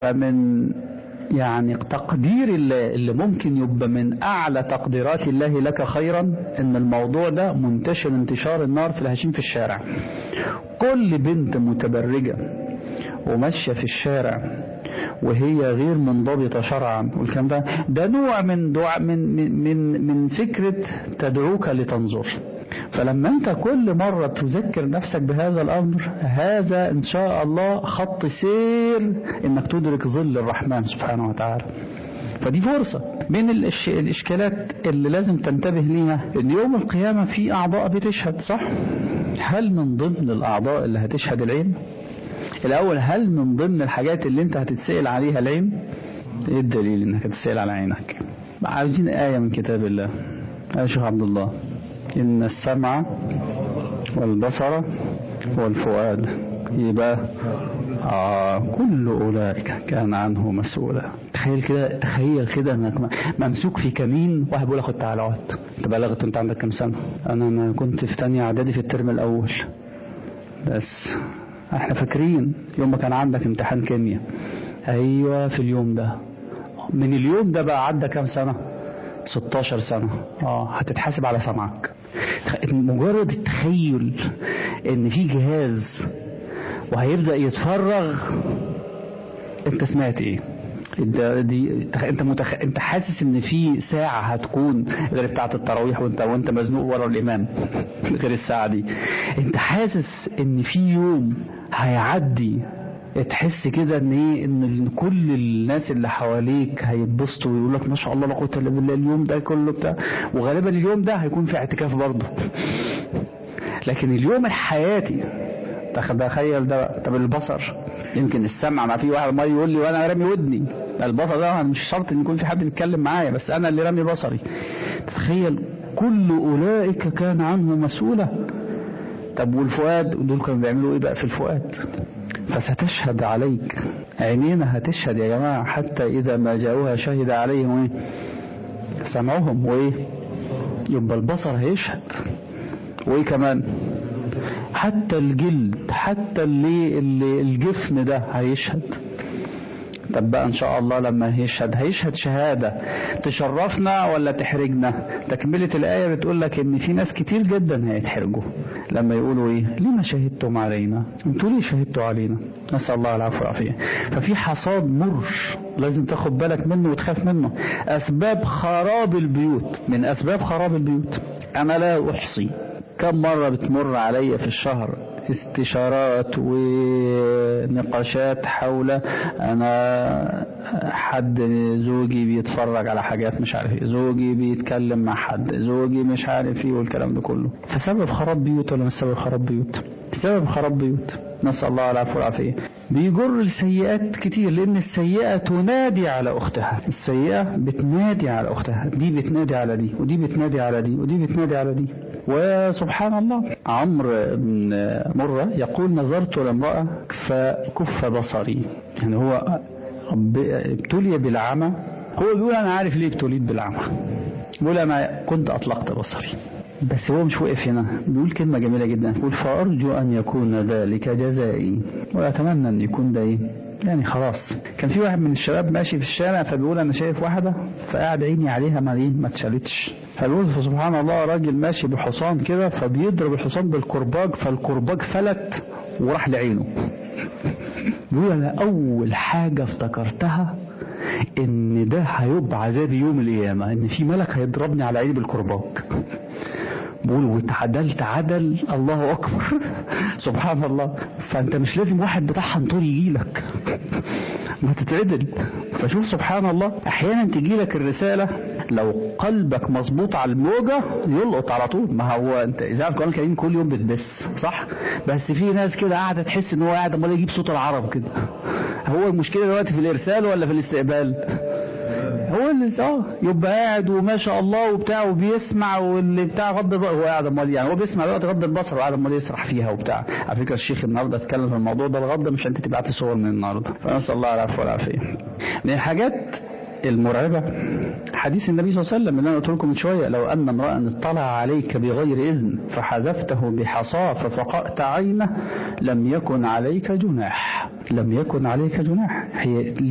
فمن يعني تقدير اللي, اللي ممكن يبقى من أعلى تقديرات الله لك خيرا إن الموضوع ده منتشر انتشار النار في الهشيم في الشارع كل بنت متبرجة وماشية في الشارع وهي غير منضبطة شرعا والكلام ده ده نوع من دعاء من من من, من فكرة تدعوك لتنظر فلما انت كل مرة تذكر نفسك بهذا الامر هذا ان شاء الله خط سير انك تدرك ظل الرحمن سبحانه وتعالى فدي فرصة من الإش... الإشكالات اللي لازم تنتبه ليها إن يوم القيامة في أعضاء بتشهد صح؟ هل من ضمن الأعضاء اللي هتشهد العين؟ الأول هل من ضمن الحاجات اللي أنت هتتسأل عليها العين؟ إيه الدليل إنك هتتسأل على عينك؟ عاوزين آية من كتاب الله يا شيخ عبد الله إن السمع والبصر والفؤاد يبقى آه كل أولئك كان عنه مسؤولا تخيل كده تخيل كده انك ممسوك في كمين واحد بيقول خد تعالى اقعد انت بلغت انت عندك كام سنه انا ما كنت في تانية اعدادي في الترم الاول بس احنا فاكرين يوم ما كان عندك امتحان كيمياء ايوه في اليوم ده من اليوم ده بقى عدى كام سنه 16 سنه اه هتتحاسب على سمعك مجرد التخيل ان في جهاز وهيبدا يتفرغ انت سمعت ايه انت دي انت متخ... انت حاسس ان في ساعه هتكون غير بتاعه التراويح وانت وانت مزنوق ورا الامام غير الساعه دي انت حاسس ان في يوم هيعدي تحس كده ان ايه ان كل الناس اللي حواليك هيتبسطوا ويقول لك ما شاء الله لا قوه الا بالله اليوم ده كله بتاع وغالبا اليوم ده هيكون في اعتكاف برضه لكن اليوم الحياتي تخيل ده طب البصر يمكن السمع ما في واحد ما يقول لي وانا رامي ودني البصر ده مش شرط ان يكون في حد بيتكلم معايا بس انا اللي رامي بصري تخيل كل اولئك كان عنه مسؤولا طب والفؤاد دول كانوا بيعملوا ايه بقى في الفؤاد فستشهد عليك عينينا هتشهد يا جماعة حتى إذا ما جاءوها شهد عليهم ايه سمعهم وإيه يبقى البصر هيشهد وإيه كمان حتى الجلد حتى اللي, اللي الجفن ده هيشهد طب بقى ان شاء الله لما هيشهد هيشهد شهادة تشرفنا ولا تحرجنا تكملة الآية بتقول لك ان في ناس كتير جدا هيتحرجوا لما يقولوا ايه لما شهدتم علينا انتوا ليه شهدتوا علينا نسأل الله العفو والعافية ففي حصاد مر لازم تاخد بالك منه وتخاف منه اسباب خراب البيوت من اسباب خراب البيوت انا لا احصي كم مرة بتمر علي في الشهر استشارات ونقاشات حول انا حد زوجي بيتفرج على حاجات مش عارف ايه زوجي بيتكلم مع حد زوجي مش عارف ايه والكلام ده كله فسبب خراب بيوت ولا مش سبب خراب بيوت سبب خراب بيوت نسأل الله العفو والعافية بيجر السيئات كتير لأن السيئة تنادي على أختها السيئة بتنادي على أختها دي بتنادي على دي ودي بتنادي على دي ودي بتنادي على دي وسبحان الله عمرو بن مرة يقول نظرت لامرأة فكف بصري يعني هو ابتلي بالعمى هو بيقول أنا عارف ليه ابتليت بالعمى بيقول أنا كنت أطلقت بصري بس هو مش واقف هنا بيقول كلمة جميلة جدا بيقول فأرجو أن يكون ذلك جزائي وأتمنى أن يكون ده إيه يعني خلاص كان في واحد من الشباب ماشي في الشارع فبيقول أنا شايف واحدة فقاعد عيني عليها ما إيه ما اتشالتش فالوز سبحان الله راجل ماشي بحصان كده فبيضرب الحصان بالكرباج فالكرباج فلت وراح لعينه بيقول أنا أول حاجة افتكرتها إن ده هيبقى عذابي يوم القيامة إن في ملك هيضربني على عيني بالكرباج بقول واتعدلت عدل الله اكبر سبحان الله فانت مش لازم واحد بتاع حنطور يجي لك ما تتعدل فشوف سبحان الله احيانا تجي لك الرساله لو قلبك مظبوط على الموجه يلقط على طول ما هو انت اذا القران الكريم كل يوم بتبث صح بس في ناس كده قاعده تحس ان هو قاعد امال يجيب صوت العرب كده هو المشكله دلوقتي في الارسال ولا في الاستقبال هو اللي اه يبقى قاعد وما شاء الله وبتاع وبيسمع واللي بتاع غض البصر هو قاعد امال يعني هو بيسمع دلوقتي غض البصر وقاعد امال يسرح فيها وبتاع على فكره الشيخ النهارده اتكلم في الموضوع ده الغض مش انت تبعت صور من النهارده فنسال الله العفو والعافيه من الحاجات المرعبة حديث النبي صلى الله عليه وسلم اللي أنا قلت لكم من شوية لو أن امرأ اطلع عليك بغير إذن فحذفته بحصاه ففقأت عينه لم يكن عليك جناح لم يكن عليك جناح هي